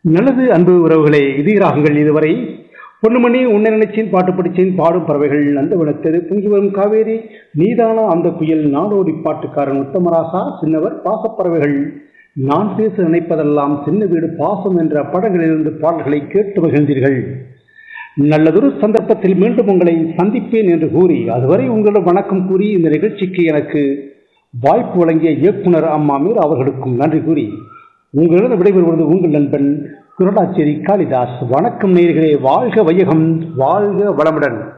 நல்லது அன்பு உறவுகளே இதீராகுங்கள் இதுவரை பொன்னுமணி உன்னை நினைச்சேன் பாட்டு படிச்சேன் பாடும் பறவைகள் நந்தவனத்தெரு பொங்கி வரும் காவேரி நீதானா அந்த குயில் நாடோடி பாட்டுக்காரன் உத்தமராசா சின்னவர் பாசப்பறவைகள் நான் பேச நினைப்பதெல்லாம் சின்ன வீடு பாசம் என்ற படங்களிலிருந்து பாடல்களை கேட்டு மகிழ்ந்தீர்கள் நல்லதொரு சந்தர்ப்பத்தில் மீண்டும் உங்களை சந்திப்பேன் என்று கூறி அதுவரை உங்களிடம் வணக்கம் கூறி இந்த நிகழ்ச்சிக்கு எனக்கு வாய்ப்பு வழங்கிய இயக்குனர் அம்மா மீர் அவர்களுக்கும் நன்றி கூறி உங்களிடம் விடைபெறுவது உங்கள் நண்பன் குரடாச்சேரி காளிதாஸ் வணக்கம் நேயர்களே வாழ்க வையகம் வாழ்க வளமுடன்